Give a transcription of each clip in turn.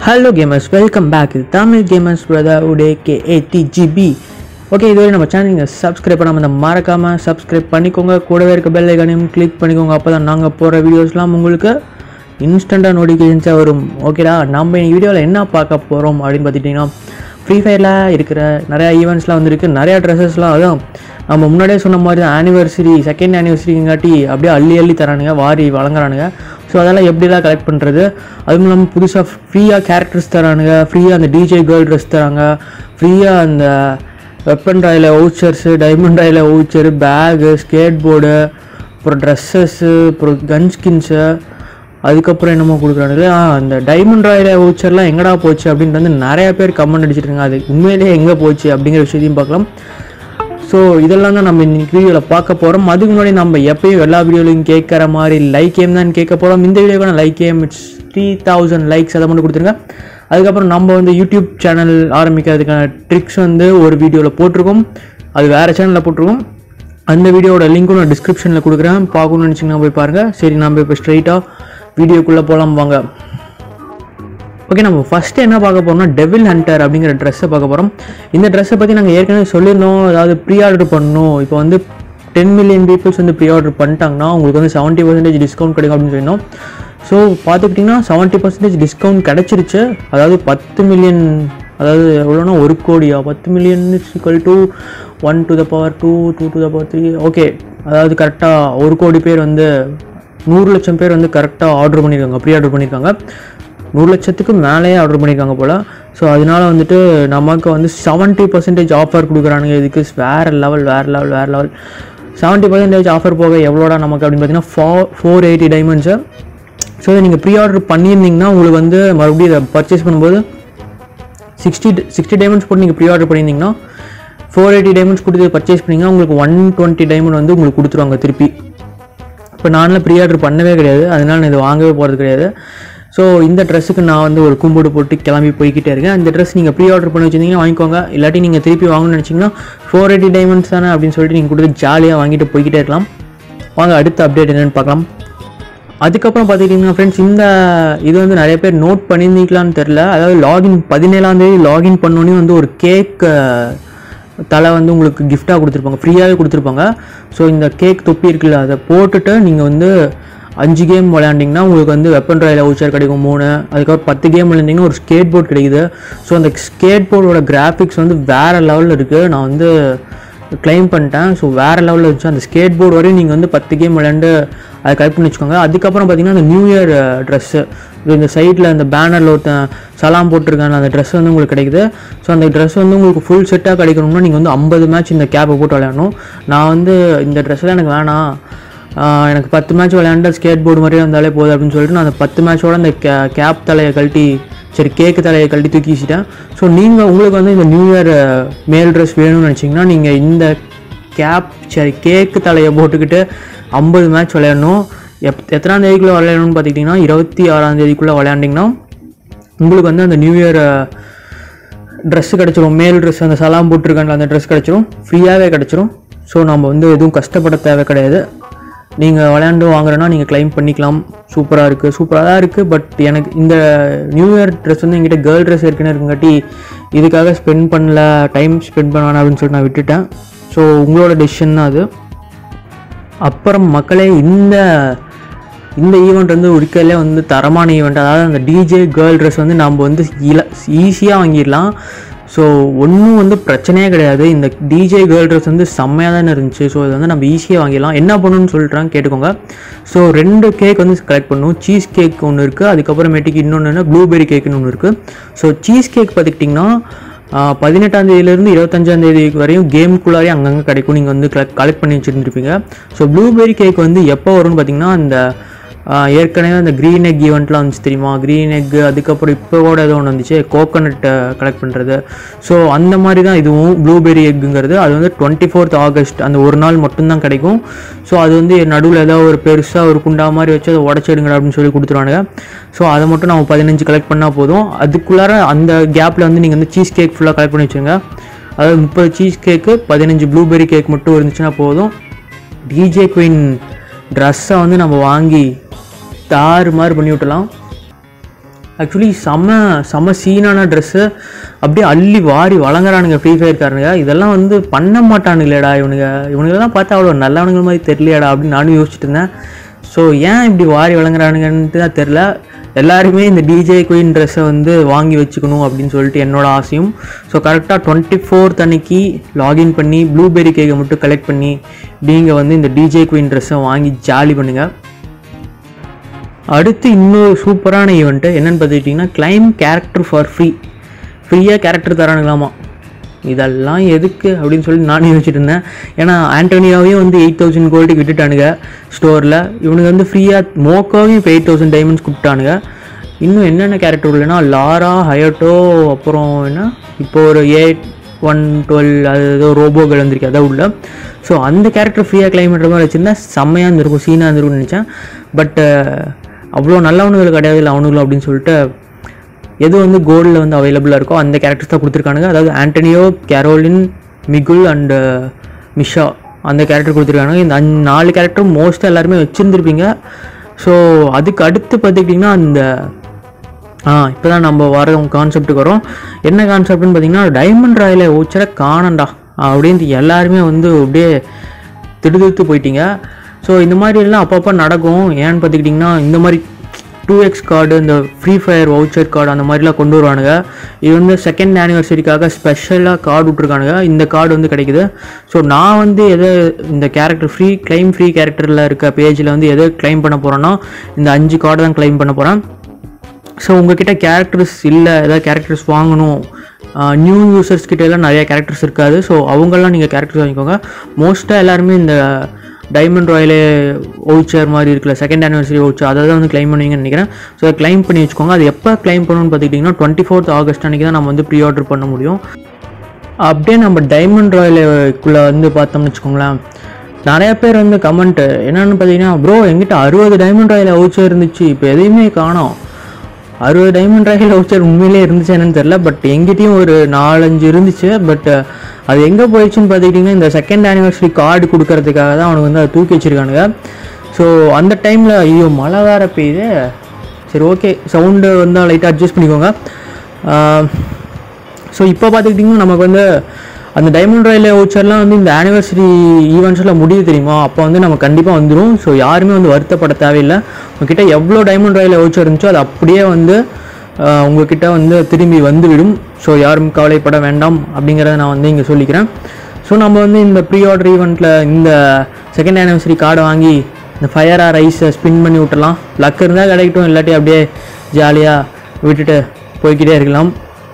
hello gamers welcome back இது Tamil gamers brother உடே கே ஏடிஜிபி ஓகே இதுவரை நம்ம சேனல் நீங்கள் சப்ஸ்கிரைப் பண்ணாமல் இந்த மறக்காமல் சப்ஸ்கிரைப் பண்ணிக்கோங்க கூடவே இருக்க பெல் ஐக்கானையும் கிளிக் பண்ணிக்கோங்க அப்போ தான் நாங்கள் போகிற வீடியோஸ்லாம் உங்களுக்கு இன்ஸ்டண்ட்டாக நோட்டிஃபிகேஷன்ஸாக வரும் ஓகேடா நம்ம இந்த வீடியோவில் என்ன பார்க்க போகிறோம் அப்படின்னு பார்த்துட்டிங்கன்னா ஃப்ரீ ஃபயரில் இருக்கிற நிறையா ஈவெண்ட்ஸ்லாம் வந்துருக்கு நிறையா ட்ரெஸ்ஸஸ்லாம் அதுவும் நம்ம முன்னாடியே சொன்ன மாதிரி தான் ஆனிவர்சரி செகண்ட் ஆனிவர்சரிங்காட்டி அப்படியே அள்ளி அள்ளி தரானுங்க வாரி வழங்குறானுங்க ஸோ அதெல்லாம் எப்படிலாம் கலெக்ட் பண்ணுறது அதுவும் இல்லாமல் புதுசாக ஃப்ரீயாக கேரக்டர்ஸ் தரானுங்க ஃப்ரீயாக அந்த டிஜே கேர்ள் ட்ரெஸ் தராங்க ஃப்ரீயாக அந்த weapon royale vouchers diamond royale voucher bag skateboard அப்புறம் ட்ரெஸ்ஸஸ்ஸு அப்புறம் கன் ஸ்கின்ஸு அதுக்கப்புறம் என்னமோ கொடுக்குறானுங்களே ஆ அந்த டைமண்ட் ராயில் வவுச்சர்லாம் எங்கடா போச்சு அப்படின்ட்டு வந்து நிறைய பேர் கமெண்ட் அடிச்சிருக்காங்க அது உண்மையிலேயே எங்கே போச்சு அப்படிங்கிற விஷயத்தையும் பார்க்கலாம் ஸோ இதெல்லாம் தான் நம்ம இன்னைக்கு வீடியோவில் பார்க்க போகிறோம் அதுக்கு முன்னாடி நம்ம எப்பயும் எல்லா வீடியோலையும் கேட்குற மாதிரி லைக் கேம் தான் கேட்க போகிறோம் இந்த வீடியோக்கான like game it's three thousand likes அதை மட்டும் கொடுத்துருங்க அதுக்கப்புறம் நம்ம வந்து யூடியூப் சேனல் ஆரம்பிக்கிறதுக்கான ட்ரிக்ஸ் வந்து ஒரு வீடியோவில் போட்டிருக்கோம் அது வேறு சேனலில் போட்டிருக்கோம் அந்த வீடியோட லிங்க்கும் நான் டிஸ்கிரிப்ஷனில் கொடுக்குறேன் பார்க்கணும்னு நினச்சிங்கன்னா போய் பாருங்கள் சரி நம்ம இப்போ ஸ்ட்ரைட்டாக வீடியோக்குள்ளே போகலாம் வாங்க ஓகே நம்ம ஃபஸ்ட்டு என்ன பார்க்க போறோம்னா டெவில் ஹண்டர் அப்படிங்கிற ட்ரெஸ்ஸை பார்க்க போகிறோம் இந்த ட்ரெஸ்ஸை பற்றி நாங்கள் ஏற்கனவே சொல்லியிருந்தோம் அதாவது ப்ரீ ஆர்டர் பண்ணணும் இப்போ வந்து டென் மில்லியன் பீப்புள்ஸ் வந்து ப்ரீ ஆர்டர் பண்ணிட்டாங்கன்னா உங்களுக்கு வந்து செவன்ட்டி பர்சன்டேஜ் டிஸ்கவுண்ட் கிடைக்கும் அப்படின்னு சொல்லியிருந்தோம் ஸோ பார்த்துக்கிட்டிங்கன்னா செவன்ட்டி பர்சன்டேஜ் டிஸ்கவுண்ட் கிடச்சிருச்சு அதாவது பத்து மில்லியன் அதாவது எவ்வளோனா ஒரு கோடியா பத்து million equal to one to the power two two to the power three okay அதாவது கரெக்டாக ஒரு கோடி பேர் வந்து நூறு லட்சம் பேர் வந்து கரெக்டாக ஆர்டர் பண்ணியிருக்காங்க ப்ரீ ஆர்டர் பண்ணியிருக்காங்க நூறு லட்சத்துக்கு மேலேயே ஆர்டர் பண்ணியிருக்காங்க போல் ஸோ அதனால வந்துட்டு நமக்கு வந்து செவன்ட்டி பர்சன்டேஜ் ஆஃபர் கொடுக்குறானுங்க இதுக்கு வேறு லெவல் வேறு லெவல் வேறு லெவல் செவன்ட்டி பர்சன்டேஜ் ஆஃபர் போக எவ்வளோடா நமக்கு அப்படின்னு பார்த்தீங்கன்னா ஃபோ ஃபோர் எயிட்டி டைமண்ட்ஸு ஸோ இதை நீங்கள் ப்ரீ ஆர்டர் பண்ணியிருந்தீங்கன்னா உங்களுக்கு வந்து மறுபடியும் இதை பர்ச்சேஸ் பண்ணும்போது சிக்ஸ்டி சிக்ஸ்டி டைமண்ட்ஸ் போட்டு நீங்கள் ப்ரீ ஆர்டர் பண்ணியிருந்தீங்கன்னா ஃபோர் எயிட்டி டைமண்ட்ஸ் கொடுத்து பர்ச்சேஸ் பண்ணிங்கன்னா உங்களுக்கு ஒன் டுவெண்ட்டி டைமண்ட் வந்து உங்களுக்கு கொடுத்துருவாங்க திருப்பி இப்போ நானில் ப்ரீ ஆர்டர் பண்ணவே கிடையாது அதனால நான் இதை வாங்கவே போகிறது கிடையாது ஸோ இந்த ட்ரெஸ்ஸுக்கு நான் வந்து ஒரு கும்பிடு போட்டு கிளம்பி போய்கிட்டே இருக்கேன் அந்த ட்ரெஸ் நீங்கள் ப்ரீ ஆர்டர் பண்ணி வச்சிருந்தீங்கன்னா வாங்கிக்கோங்க இல்லாட்டி நீங்கள் திருப்பி வாங்கணும்னு நினச்சிங்கன்னா ஃபோர் எயிட்டி டைமண்ட்ஸ் தானே அப்படின்னு சொல்லிட்டு நீங்கள் கொடுத்து ஜாலியாக வாங்கிட்டு போய்கிட்டே இருக்கலாம் வாங்க அடுத்த அப்டேட் என்னென்னு பார்க்கலாம் அதுக்கப்புறம் பார்த்துக்கிட்டிங்கன்னா ஃப்ரெண்ட்ஸ் இந்த இது வந்து நிறைய பேர் நோட் பண்ணியிருந்தீங்களான்னு தெரில அதாவது லாகின் பதினேழாம் தேதி லாகின் பண்ணோன்னே வந்து ஒரு கேக் தலை வந்து உங்களுக்கு கிஃப்டாக கொடுத்துருப்பாங்க ஃப்ரீயாகவே கொடுத்துருப்பாங்க ஸோ இந்த கேக் தொப்பி இருக்குல்ல அதை போட்டுட்டு நீங்கள் வந்து அஞ்சு கேம் விளையாண்டிங்கன்னா உங்களுக்கு வந்து வெப்பன் ராயில் வவுச்சர் கிடைக்கும் மூணு அதுக்கப்புறம் பத்து கேம் விளையாண்டிங்கன்னா ஒரு ஸ்கேட் போர்ட் கிடைக்குது ஸோ அந்த ஸ்கேட் போர்டோட கிராஃபிக்ஸ் வந்து வேறு லெவலில் இருக்குது நான் வந்து கிளைம் பண்ணிட்டேன் ஸோ வேறு லெவலில் இருந்துச்சு அந்த ஸ்கேட் போர்டு வரையும் நீங்கள் வந்து பத்து கேம் விளையாண்டு அதை கலெக்ட் பண்ணி வச்சுக்கோங்க அதுக்கப்புறம் பார்த்தீங்கன்னா அந்த நியூ இயர் ட்ரெஸ்ஸு இந்த சைடில் அந்த பேனரில் ஒருத்தன் சலாம் போட்டிருக்கான அந்த ட்ரெஸ் வந்து உங்களுக்கு கிடைக்குது ஸோ அந்த ட்ரெஸ் வந்து உங்களுக்கு ஃபுல் செட்டாக கிடைக்கணும்னா நீங்கள் வந்து ஐம்பது மேட்ச் இந்த கேப்பை போட்டு விளையாடணும் நான் வந்து இந்த ட்ரெஸ்ஸில் எனக்கு வேணாம் ஆஹ் எனக்கு பத்து மேட்ச் விளையாண்டா ஸ்கேட் போர்டு மாதிரியே வந்தாலே போதும் அப்படின்னு சொல்லிட்டு நான் அந்த பத்து மேட்சோட அந்த கே கேப் தலையை கழட்டி சரி கேக்கு தலையை கழட்டி தூக்கி வச்சுட்டேன் ஸோ நீங்கள் உங்களுக்கு வந்து இந்த நியூ இயர் மேல் ட்ரெஸ் வேணும்னு நினச்சிங்கன்னா நீங்கள் இந்த கேப் சரி கேக்கு தலையை போட்டுக்கிட்டு ஐம்பது மேட்ச் விளையாடணும் எப் எத்தனாம் தேதிக்குள்ளே விளையாடணும்னு பார்த்துக்கிட்டிங்கன்னா இருபத்தி ஆறாம் தேதிக்குள்ளே விளையாண்டிங்கன்னா உங்களுக்கு வந்து அந்த நியூ இயர் ட்ரெஸ்ஸு கிடச்சிரும் மேல் ட்ரெஸ் அந்த சலாம் போட்டிருக்காங்க அந்த ட்ரெஸ் கிடச்சிரும் ஃப்ரீயாகவே கிடச்சிரும் ஸோ நம்ம வந்து எதுவும் கஷ்டப்பட தேவை கிடையாது நீங்கள் விளையாண்டு வாங்குறேன்னா நீங்கள் க்ளைம் பண்ணிக்கலாம் சூப்பராக இருக்குது சூப்பராக தான் இருக்குது பட் எனக்கு இந்த நியூ இயர் ட்ரெஸ் வந்து என்கிட்ட கேர்ள் ட்ரெஸ் ஏற்கனவே இருக்குங்காட்டி இதுக்காக ஸ்பெண்ட் பண்ணல டைம் ஸ்பெண்ட் பண்ண வேணாம் அப்படின்னு சொல்லிட்டு நான் விட்டுட்டேன் ஸோ உங்களோட டெசிஷன் தான் அது அப்புறம் மக்களே இந்த இந்த ஈவெண்ட் வந்து உரிக்கலே வந்து தரமான ஈவெண்ட் அதாவது அந்த டிஜே கேர்ள் ட்ரெஸ் வந்து நம்ம வந்து இல ஈஸியாக வாங்கிடலாம் ஸோ ஒன்றும் வந்து பிரச்சனையே கிடையாது இந்த டிஜே கேர்ள் ட்ரெஸ் வந்து செம்மையாக தானே இருந்துச்சு ஸோ இது வந்து நம்ம ஈஸியாக வாங்கிடலாம் என்ன பண்ணணும்னு சொல்லிட்டுறாங்க கேட்டுக்கோங்க ஸோ ரெண்டு கேக் வந்து கலெக்ட் பண்ணணும் சீஸ் கேக் ஒன்று இருக்குது அதுக்கப்புறமேட்டுக்கு இன்னொன்று ப்ளூபெரி கேக்குன்னு ஒன்று இருக்குது ஸோ சீஸ் கேக் பார்த்துக்கிட்டிங்கன்னா பதினெட்டாம் தேதியிலேருந்து இருபத்தஞ்சாம் தேதி வரையும் கேமுக்குள்ளாரே அங்கங்கே கிடைக்கும் நீங்கள் வந்து கலெக்ட் பண்ணி வச்சுருந்துருப்பீங்க ஸோ ப்ளூபெரி கேக் வந்து எப்போ வரும்னு பார்த்தீங்கன்னா அந்த ஆஹ் ஏற்கனவே அந்த க்ரீன் எக் ஈவெண்ட்லாம் வந்துச்சு தெரியுமா க்ரீன் எக் அதுக்கப்புறம் இப்போ கூட ஏதோ ஒன்று வந்துச்சு கோகோனட்டை கலெக்ட் பண்ணுறது ஸோ அந்த மாதிரி தான் இதுவும் ப்ளூபெரி எக்குங்கிறது அது வந்து டுவெண்ட்டி ஃபோர்த் ஆகஸ்ட் அந்த ஒரு நாள் மட்டும்தான் கிடைக்கும் ஸோ அது வந்து நடுவில் ஏதோ ஒரு பெருசாக ஒரு குண்டா மாதிரி வச்சு அதை உடச்சிடுங்க அப்படின்னு சொல்லி கொடுத்துருவானுங்க ஸோ அதை மட்டும் நம்ம பதினஞ்சு கலெக்ட் பண்ணால் போதும் அதுக்குள்ளார அந்த கேப்பில் வந்து நீங்கள் வந்து சீஸ் கேக் ஃபுல்லாக கலெக்ட் பண்ணி வச்சுங்க அதாவது முப்பது சீஸ் கேக்கு பதினஞ்சு ப்ளூபெரி கேக் மட்டும் இருந்துச்சுன்னா போதும் டிஜே குயின் ட்ரெஸ்ஸை வந்து நம்ம வாங்கி தாறு மாதிரி பண்ணி விட்டலாம் ஆக்சுவலி செம்ம செம்ம சீனான ட்ரெஸ்ஸு அப்படியே அள்ளி வாரி வழங்குறானுங்க ஃப்ரீ ஃபயர்காரனுங்க இதெல்லாம் வந்து பண்ண மாட்டானுங்களேடா இவனுங்க இவனுங்கெல்லாம் பார்த்தா அவ்வளோ நல்லவனுங்க மாதிரி தெரியலையாடா அப்படின்னு நானும் யோசிச்சுட்டு இருந்தேன் ஸோ ஏன் இப்படி வாரி வழங்குறானுங்கன்ட்டு தான் தெரில எல்லாருமே இந்த டிஜே குயின் ட்ரெஸ்ஸை வந்து வாங்கி வச்சுக்கணும் அப்படின்னு சொல்லிட்டு என்னோட ஆசையும் ஸோ கரெக்டாக டுவெண்ட்டி ஃபோர்த் அன்னைக்கு லாகின் பண்ணி ப்ளூபெரி கேக்கை மட்டும் கலெக்ட் பண்ணி நீங்கள் வந்து இந்த டிஜே குயின் ட்ரெஸ்ஸை வாங்கி ஜாலி பண்ணுங்கள் அடுத்து இன்னொரு சூப்பரான ஈவெண்ட்டு என்னென்னு பார்த்துக்கிட்டிங்கன்னா கிளைம் கேரக்டர் ஃபார் ஃப்ரீ ஃப்ரீயாக கேரக்டர் தரானுங்களாமா இதெல்லாம் எதுக்கு அப்படின்னு சொல்லி நானும் யோசிச்சுட்டு இருந்தேன் ஏன்னா ஆண்டோனியாவையும் வந்து எயிட் தௌசண்ட் கோல்டுக்கு விட்டுட்டானுங்க ஸ்டோரில் இவனுக்கு வந்து ஃப்ரீயாக மோக்கோவையும் இப்போ எயிட் தௌசண்ட் டைமண்ட்ஸ் கொடுத்தானுங்க இன்னும் என்னென்ன கேரக்டர் இல்லைன்னா லாரா ஹயட்டோ அப்புறம் என்ன இப்போ ஒரு எயிட் ஒன் டுவெல் அது ஏதோ ரோபோகள் வந்திருக்கு அதான் உள்ள ஸோ அந்த கேரக்டர் ஃப்ரீயாக கிளைம் பண்ணுற மாதிரி வச்சுருந்தா செம்மையாக இருந்திருக்கும் சீனாக இருந்திருக்கும்னு நினச்சேன் பட் அவ்வளோ நல்லவனுகள் கிடையாது இல்லை அவனுங்களும் அப்படின்னு சொல்லிட்டு எது வந்து கோல்டில் வந்து அவைலபிளாக இருக்கோ அந்த கேரக்டர்ஸ் தான் கொடுத்துருக்கானுங்க அதாவது Antonio Caroline Miguel and Misha அந்த கேரக்டர் கொடுத்துருக்காங்க இந்த அஞ்சு நாலு கேரக்டர் மோஸ்ட்டாக எல்லாருமே வச்சுருந்துருப்பீங்க ஸோ அதுக்கு அடுத்து பார்த்துக்கிட்டிங்கன்னா அந்த ஆ இப்போ தான் நம்ம வர கான்செப்ட்டுக்கு வரோம் என்ன கான்செப்ட்னு பார்த்தீங்கன்னா டைமண்ட் ராயில் ஓச்சரை காணண்டா அப்படின்ட்டு எல்லாருமே வந்து அப்படியே திடுதிடுத்து போயிட்டீங்க ஸோ இந்த மாதிரி எல்லாம் அப்பப்போ நடக்கும் ஏன்னு பார்த்துக்கிட்டிங்கன்னா இந்த மாதிரி டூ எக்ஸ் கார்டு இந்த ஃப்ரீ ஃபயர் வவுச்சர் கார்டு அந்த மாதிரிலாம் கொண்டு வருவானுங்க இது வந்து செகண்ட் ஆனிவர்சரிக்காக ஸ்பெஷலாக கார்டு விட்ருக்கானுங்க இந்த கார்டு வந்து கிடைக்குது ஸோ நான் வந்து எதை இந்த கேரக்டர் ஃப்ரீ கிளைம் ஃப்ரீ கேரக்டரில் இருக்க பேஜில் வந்து எதை கிளைம் பண்ண போகிறேன்னா இந்த அஞ்சு கார்டு தான் கிளைம் பண்ண போகிறேன் ஸோ உங்ககிட்ட கேரக்டர்ஸ் இல்லை ஏதாவது கேரக்டர்ஸ் வாங்கணும் நியூ யூசர்ஸ் கிட்ட எல்லாம் நிறைய கேரக்டர்ஸ் இருக்காது ஸோ அவங்கெல்லாம் நீங்கள் கேரக்டர்ஸ் வாங்கிக்கோங்க மோஸ்ட்டாக எல்லாருமே இந்த டைமண்ட் ராயலே ஓச்சர் மாதிரி இருக்குல்ல செகண்ட் ஆனிவர்சரி ஓச்சர் அதை தான் வந்து கிளைம் பண்ணுவீங்கன்னு நினைக்கிறேன் ஸோ அதை கிளைம் பண்ணி வச்சுக்கோங்க அது எப்போ கிளைம் பண்ணணும்னு பார்த்துக்கிட்டிங்கன்னா டுவெண்ட்டி ஃபோர்த் ஆகஸ்ட் அன்றைக்கி தான் நம்ம வந்து ப்ரீ ஆர்டர் பண்ண முடியும் அப்படியே நம்ம டைமண்ட் ராயலுக்குள்ளே வந்து பார்த்தோம்னு வச்சுக்கோங்களேன் நிறைய பேர் வந்து கமெண்ட் என்னென்னு பார்த்தீங்கன்னா ப்ரோ எங்கிட்ட அறுபது டைமண்ட் ராயல் ஓச்சர் இருந்துச்சு இப்போ எதையுமே காணோம் அறுபது டைமண்ட் ராயல் வவுச்சர் உண்மையிலே இருந்துச்சு என்னன்னு தெரில பட் எங்கிட்டயும் ஒரு நாலஞ்சு இருந்துச்சு பட் அது எங்கே போயிடுச்சுன்னு பார்த்துக்கிட்டிங்கன்னா இந்த செகண்ட் ஆனிவர்சரி கார்டு கொடுக்கறதுக்காக தான் அவனுக்கு வந்து அதை தூக்கி வச்சிருக்கானுங்க ஸோ அந்த டைமில் ஐயோ மழை வேற பெய்யுது சரி ஓகே சவுண்டு வந்து லைட்டாக அட்ஜஸ்ட் பண்ணிக்கோங்க ஸோ இப்போ பார்த்துக்கிட்டிங்கன்னா நமக்கு வந்து அந்த டைமண்ட் ராயல் வவுச்சர்லாம் வந்து இந்த ஆனிவர்சரி ஈவெண்ட்ஸில் முடிவு தெரியுமா அப்போ வந்து நம்ம கண்டிப்பாக வந்துடும் ஸோ யாருமே வந்து வருத்தப்பட தேவையில்லை உங்ககிட்ட எவ்வளோ டைமண்ட் ராயல் வவுச்சர் இருந்துச்சோ அது அப்படியே வந்து ஆஹ், உங்ககிட்ட வந்து திரும்பி வந்துவிடும் ஸோ யாரும் கவலைப்பட வேண்டாம் அப்படிங்கிறத நான் வந்து இங்கே சொல்லிக்கிறேன் ஸோ நம்ம வந்து இந்த ப்ரீ ஆர்டர் ஈவெண்ட்டில் இந்த செகண்ட் ஆனிவர்சரி கார்டை வாங்கி இந்த ஃபயர் ஆர் ஐஸை ஸ்பின் பண்ணி விட்டுலாம் லக் இருந்தால் கிடைக்கட்டும் இல்லாட்டி அப்படியே ஜாலியாக விட்டுட்டு போய்க்கிட்டே இருக்கலாம்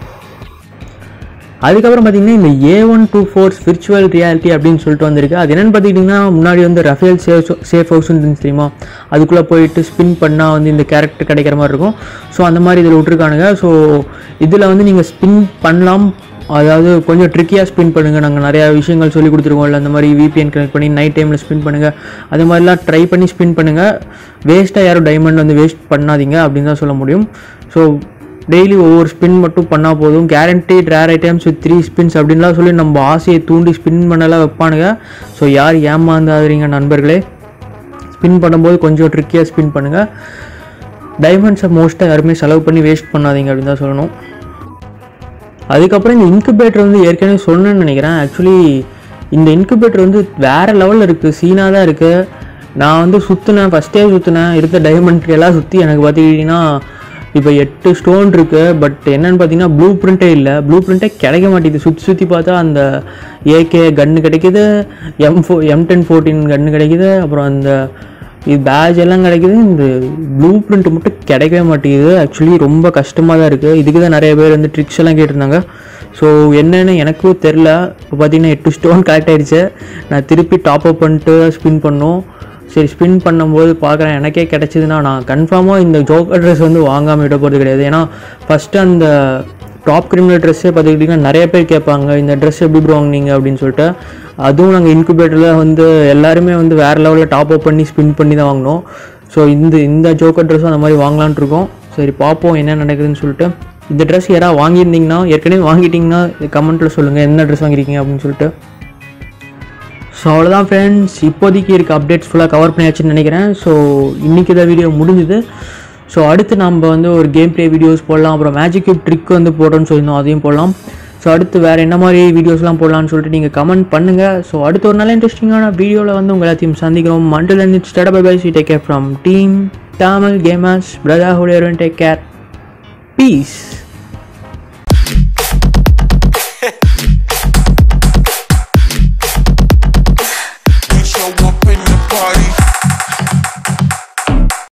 அதுக்கப்புறம் பார்த்தீங்கன்னா இந்த A one two four virtual reality அப்படின்னு சொல்லிட்டு வந்திருக்கு அது என்னென்னு பார்த்துக்கிட்டிங்கன்னா முன்னாடி வந்து ரஃபேல் சேஃப் சேஃப் ஹவுஸ்னு இருந்துச்சு தெரியுமா அதுக்குள்ளே போயிட்டு ஸ்பின் பண்ணால் வந்து இந்த கேரக்டர் கிடைக்கிற மாதிரி இருக்கும் ஸோ அந்த மாதிரி இதில் விட்ருக்கானுங்க ஸோ இதில் வந்து நீங்கள் ஸ்பின் பண்ணலாம் அதாவது கொஞ்சம் ட்ரிக்கியாக ஸ்பின் பண்ணுங்கள் நாங்கள் நிறையா விஷயங்கள் சொல்லி கொடுத்துருக்கோம்ல அந்த மாதிரி விபிஎன் கனெக்ட் பண்ணி நைட் டைமில் ஸ்பின் பண்ணுங்கள் அது மாதிரிலாம் ட்ரை பண்ணி ஸ்பின் பண்ணுங்கள் வேஸ்ட்டாக யாரும் டைமண்ட் வந்து வேஸ்ட் பண்ணாதீங்க அப்படின்னு தான் சொல்ல முடியும் ஸோ டெய்லி ஒவ்வொரு ஸ்பின் மட்டும் பண்ணால் போதும் guaranteed rare items with three spins அப்படின்லாம் சொல்லி நம்ம ஆசையை தூண்டி ஸ்பின் பண்ணலாம் வைப்பானுங்க ஸோ யார் ஏமாந்தாதீங்க நண்பர்களே ஸ்பின் பண்ணும்போது கொஞ்சம் ட்ரிக்கியாக ஸ்பின் பண்ணுங்கள் டைமண்ட்ஸை மோஸ்ட்டாக யாருமே செலவு பண்ணி வேஸ்ட் பண்ணாதீங்க அப்படின்னு தான் சொல்லணும் அதுக்கப்புறம் இந்த இன்குபேட்டர் வந்து ஏற்கனவே சொன்னேன்னு நினைக்கிறேன் ஆக்சுவலி இந்த இன்குபேட்டர் வந்து வேறு லெவலில் இருக்குது சீனாக தான் இருக்குது நான் வந்து சுற்றினேன் ஃபஸ்ட்டே சுற்றினேன் இருக்க டைமண்ட் எல்லாம் சுற்றி எனக்கு பார்த்துக்கிட்டிங்கன்னா இப்போ எட்டு ஸ்டோன் இருக்குது பட் என்னன்னு பார்த்தீங்கன்னா ப்ளூ பிரிண்ட்டே இல்லை ப்ளூ பிரிண்ட்டே கிடைக்க மாட்டேங்குது சுற்றி சுற்றி பார்த்தா அந்த ஏகே கன்று கிடைக்குது எம் ஃபோ எம் டென் ஃபோர்டீன் கன்று கிடைக்குது அப்புறம் அந்த இது பேட்ச் எல்லாம் கிடைக்குது இந்த ப்ளூ பிரிண்ட் மட்டும் கிடைக்கவே மாட்டேங்குது ஆக்சுவலி ரொம்ப கஷ்டமாக தான் இருக்குது இதுக்கு தான் நிறைய பேர் வந்து ட்ரிக்ஸ் எல்லாம் கேட்டிருந்தாங்க ஸோ என்னென்னு எனக்கும் தெரில இப்போ பார்த்தீங்கன்னா எட்டு ஸ்டோன் கலெக்ட் ஆயிடுச்சு நான் திருப்பி டாப் அப் பண்ணிட்டு ஸ்பின் பண்ணோம் சரி ஸ்பின் பண்ணும்போது பார்க்குறேன் எனக்கே கிடச்சிதுன்னா நான் கன்ஃபார்மாக இந்த ஜோக்கர் ட்ரெஸ் வந்து வாங்காமல் விட போகிறது கிடையாது ஏன்னா ஃபஸ்ட்டு அந்த டாப் கிரிமினல் ட்ரெஸ்ஸே பார்த்துக்கிட்டிங்கன்னா நிறைய பேர் கேட்பாங்க இந்த ட்ரெஸ் எப்படி ப்ரோ வாங்குனீங்க அப்படின்னு சொல்லிட்டு அதுவும் நாங்கள் இன்குபேட்டரில் வந்து எல்லாருமே வந்து வேறு லெவலில் டாப் அப் பண்ணி ஸ்பின் பண்ணி தான் வாங்கினோம் ஸோ இந்த இந்த ஜோக்கர் ட்ரெஸ்ஸும் அந்த மாதிரி வாங்கலான்ட்டு இருக்கோம் சரி பார்ப்போம் என்ன நடக்குதுன்னு சொல்லிட்டு இந்த ட்ரெஸ் யாராவது வாங்கியிருந்தீங்கன்னா ஏற்கனவே வாங்கிட்டீங்கன்னா கமெண்ட்டில் சொல்லுங்கள் என்ன ட்ரெஸ் வாங்கியிருக்கீங்க அப்படின்னு சொல்லிட்டு ஸோ அவ்வளோதான் ஃப்ரெண்ட்ஸ் இப்போதைக்கு இருக்க அப்டேட்ஸ் ஃபுல்லாக கவர் பண்ணியாச்சுன்னு நினைக்கிறேன் ஸோ இன்றைக்கி இந்த வீடியோ முடிஞ்சுது ஸோ அடுத்து நம்ம வந்து ஒரு கேம் ப்ளே வீடியோஸ் போடலாம் அப்புறம் மேஜிக் கியூப் ட்ரிக் வந்து போடுறோன்னு சொல்லியிருந்தோம் அதையும் போடலாம் ஸோ அடுத்து வேறு என்ன மாதிரி வீடியோஸ்லாம் போடலாம்னு சொல்லிட்டு நீங்கள் கமெண்ட் பண்ணுங்கள் ஸோ அடுத்து ஒரு நல்ல இன்ட்ரெஸ்டிங்கான வீடியோவில் வந்து உங்கள் எல்லாத்தையும் சந்திக்கிறோம் மண்டல் அண்ட் ஸ்டட bye bye see take care from team Tamil gamers brotherhood take care piece